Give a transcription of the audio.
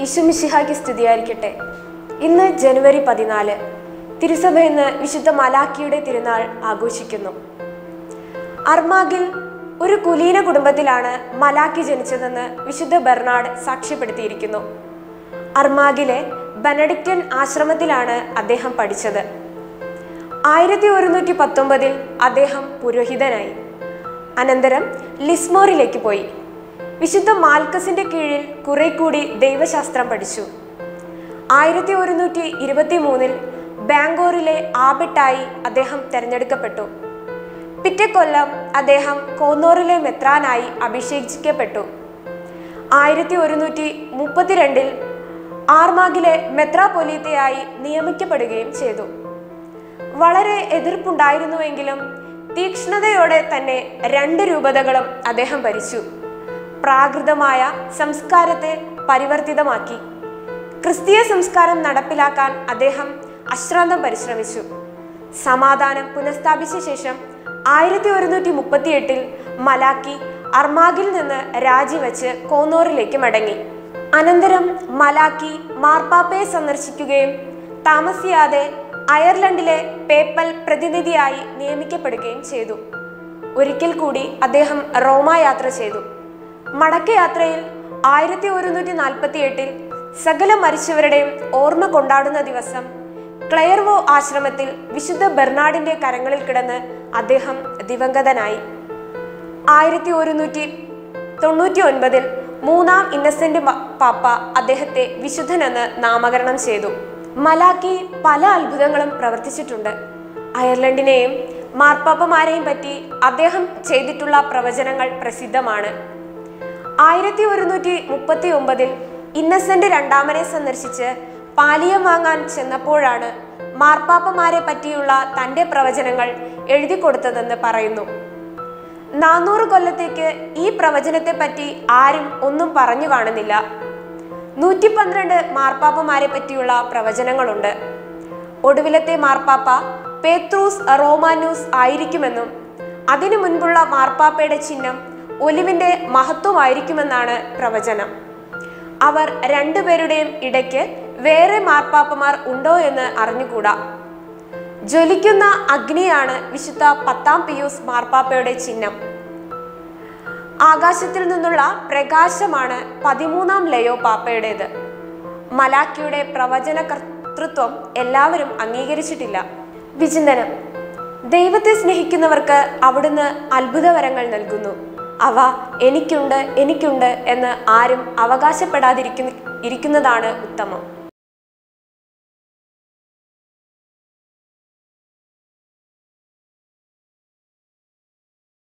ഇഷുമിഷിഹായ്ക്ക് സ്തുതിയായിരിക്കട്ടെ ഇന്ന് ജനുവരി പതിനാല് തിരുസഭ ഇന്ന് വിശുദ്ധ മലാക്കിയുടെ തിരുനാൾ ആഘോഷിക്കുന്നു അർമാഗിൽ ഒരു കുലീന കുടുംബത്തിലാണ് മലാക്കി ജനിച്ചതെന്ന് വിശുദ്ധ ബെർണാഡ് സാക്ഷ്യപ്പെടുത്തിയിരിക്കുന്നു അർമാഗിലെ ബെനഡിക്റ്റൻ ആശ്രമത്തിലാണ് അദ്ദേഹം പഠിച്ചത് ആയിരത്തി ഒരുന്നൂറ്റി പത്തൊമ്പതിൽ അദ്ദേഹം പുരോഹിതനായി അനന്തരം ലിസ്മോറിലേക്ക് പോയി വിശുദ്ധ മാൽക്കസിന്റെ കീഴിൽ കുറെ കൂടി ദൈവശാസ്ത്രം പഠിച്ചു ആയിരത്തി ഒരുന്നൂറ്റി ഇരുപത്തി മൂന്നിൽ ബാംഗ്ലൂരിലെ ആബിട്ടായി അദ്ദേഹം തെരഞ്ഞെടുക്കപ്പെട്ടു പിറ്റേ കൊല്ലം അദ്ദേഹം കോന്നൂറിലെ മെത്രാനായി അഭിഷേകിക്കപ്പെട്ടു ആയിരത്തി ഒരുന്നൂറ്റി മുപ്പത്തിരണ്ടിൽ ആർമാഗിലെ മെത്രാപൊലീത്തയായി നിയമിക്കപ്പെടുകയും ചെയ്തു വളരെ എതിർപ്പുണ്ടായിരുന്നുവെങ്കിലും തീക്ഷ്ണതയോടെ തന്നെ രണ്ട് രൂപതകളും അദ്ദേഹം ഭരിച്ചു പ്രാകൃതമായ സംസ്കാരത്തെ പരിവർത്തിതമാക്കി ക്രിസ്തീയ സംസ്കാരം നടപ്പിലാക്കാൻ അദ്ദേഹം അശ്രാന്തം പരിശ്രമിച്ചു സമാധാനം പുനഃസ്ഥാപിച്ച ശേഷം ആയിരത്തി ഒരുന്നൂറ്റി മുപ്പത്തിയെട്ടിൽ മലാക്കി അർമാഗിൽ നിന്ന് രാജിവെച്ച് കോന്നൂറിലേക്ക് മടങ്ങി അനന്തരം മലാക്കി മാർപ്പാപ്പയെ സന്ദർശിക്കുകയും താമസിയാതെ അയർലൻഡിലെ പേപ്പൽ പ്രതിനിധിയായി നിയമിക്കപ്പെടുകയും ചെയ്തു ഒരിക്കൽ കൂടി അദ്ദേഹം റോമ യാത്ര ചെയ്തു മടക്കയാത്രയിൽ ആയിരത്തി ഒരുന്നൂറ്റി നാൽപ്പത്തി എട്ടിൽ സകല മരിച്ചവരുടെയും ഓർമ്മ കൊണ്ടാടുന്ന ദിവസം ക്ലെയർവോ ആശ്രമത്തിൽ വിശുദ്ധ ബെർണാഡിന്റെ കരങ്ങളിൽ കിടന്ന് അദ്ദേഹം ദിവംഗതനായി ആയിരത്തി ഒരുന്നൂറ്റി തൊണ്ണൂറ്റി ഒൻപതിൽ മൂന്നാം ഇന്നസെന്റ് മ- പാപ്പ അദ്ദേഹത്തെ വിശുദ്ധനെന്ന് നാമകരണം ചെയ്തു മലാക്കി പല അത്ഭുതങ്ങളും പ്രവർത്തിച്ചിട്ടുണ്ട് അയർലൻഡിനെയും മാർപ്പാപ്പമാരെയും പറ്റി അദ്ദേഹം ചെയ്തിട്ടുള്ള പ്രവചനങ്ങൾ പ്രസിദ്ധമാണ് ആയിരത്തി ഒരുന്നൂറ്റി മുപ്പത്തി ഒമ്പതിൽ ഇന്നസെന്റ് രണ്ടാമനെ സന്ദർശിച്ച് പാലിയം വാങ്ങാൻ ചെന്നപ്പോഴാണ് മാർപ്പാപ്പമാരെ പറ്റിയുള്ള തന്റെ പ്രവചനങ്ങൾ എഴുതി കൊടുത്തതെന്ന് പറയുന്നു നാനൂറ് കൊല്ലത്തേക്ക് ഈ പ്രവചനത്തെ പറ്റി ആരും ഒന്നും പറഞ്ഞു കാണുന്നില്ല നൂറ്റി പന്ത്രണ്ട് മാർപ്പാപ്പമാരെ പറ്റിയുള്ള പ്രവചനങ്ങളുണ്ട് ഒടുവിലത്തെ മാർപ്പാപ്പ പേത്രൂസ് റോമാനൂസ് ആയിരിക്കുമെന്നും അതിനു മുൻപുള്ള മാർപ്പാപ്പയുടെ ചിഹ്നം ഒലിവിന്റെ മഹത്വമായിരിക്കുമെന്നാണ് പ്രവചനം അവർ രണ്ടുപേരുടെയും ഇടയ്ക്ക് വേറെ മാർപ്പാപ്പമാർ ഉണ്ടോ എന്ന് അറിഞ്ഞുകൂടാ ജ്വലിക്കുന്ന അഗ്നിയാണ് വിശുദ്ധ പത്താം പിയൂസ് മാർപ്പാപ്പയുടെ ചിഹ്നം ആകാശത്തിൽ നിന്നുള്ള പ്രകാശമാണ് പതിമൂന്നാം ലയോ പാപ്പയുടേത് മലാക്കിയുടെ പ്രവചന കർത്തൃത്വം എല്ലാവരും അംഗീകരിച്ചിട്ടില്ല വിചിന്തനം ദൈവത്തെ സ്നേഹിക്കുന്നവർക്ക് അവിടുന്ന് അത്ഭുതവരങ്ങൾ നൽകുന്നു അവ എനിക്കുണ്ട് എനിക്കുണ്ട് എന്ന് ആരും അവകാശപ്പെടാതിരിക്കുന്ന ഇരിക്കുന്നതാണ് ഉത്തമം